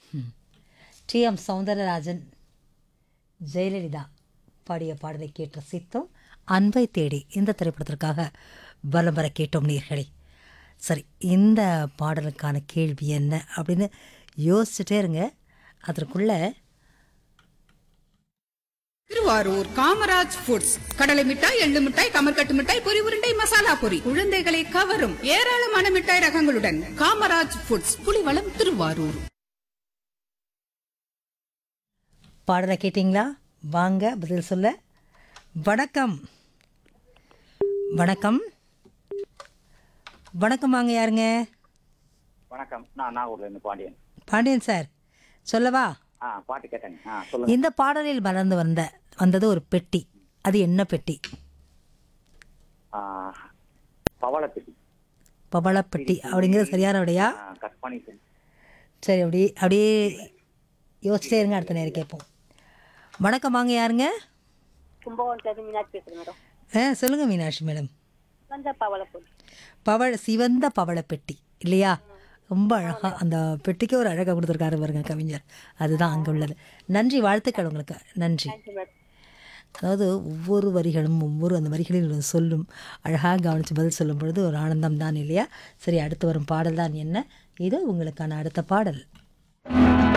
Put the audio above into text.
D M Soundararajan Jayalalithaa பாடிய பாடலை கேட்டு ரசித்தோம் அன்பை தேடி இந்த திரைப்படத்திற்காக வலம் வர கேட்டோம் நேர்களே சரி இந்த பாடலுக்கான கேள்வி என்ன அப்படின்னு யோசிச்சுட்டே இருங்க அதற்குள்ள திருவாரூர் காமராஜ் ஃபுட்ஸ் கடலை மிட்டாய் எள்ளு மிட்டாய் கமர்கட்டு மிட்டாய் பொரி உருண்டை மசாலா பொரி குழந்தைகளை கவரும் ஏராளமான மிட்டாய் ரகங்களுடன் காமராஜ் ஃபுட்ஸ் புலிவளம் திருவாரூர் பாடலை கேட்டிங்களா வாங்க பதில் சொல்ல வணக்கம் வணக்கம் வணக்கம் வாங்க யாருங்க வணக்கம் நான் நாகூர்ல இருந்து பாண்டியன் பாண்டியன் சார் சொல்லவா ஆ பாட்டு கேட்டேங்க ஆ சொல்லுங்க இந்த பாடலில் மலர்ந்து வந்த வந்தது ஒரு பெட்டி அது என்ன பெட்டி ஆ, பவளப்பெட்டி பவளப்பெட்டி அப்படிங்கிறது சரியான விடையா ஆ, கற்பனை செல் சரி அப்படி அப்படியே யோசிச்சிட்டே இருங்க அடுத்த நேரம் கேட்போம் வணக்கம் வாங்க யாருங்க கும்பகோணத்துலேருந்து மீனாட்சி பேசுகிறேன் மேடம் ஆ சொல்லுங்கள் மீனாட்சி மேடம் வந்த பவளப்பூ பவள சிவந்த பவளப்பெட்டி இல்லையா ரொம்ப அழகாக அந்த பெட்டிக்கு ஒரு அழகாக கொடுத்துருக்காரு பாருங்க கவிஞர் அதுதான் அங்கே உள்ளது நன்றி வாழ்த்துக்கள் உங்களுக்கு நன்றி அதாவது ஒவ்வொரு வரிகளும் ஒவ்வொரு அந்த வரிகளில் உள்ள சொல்லும் அழகாக கவனித்து பதில் சொல்லும் பொழுது ஒரு ஆனந்தம் தான் இல்லையா சரி அடுத்து வரும் பாடல் தான் என்ன இது உங்களுக்கான அடுத்த பாடல்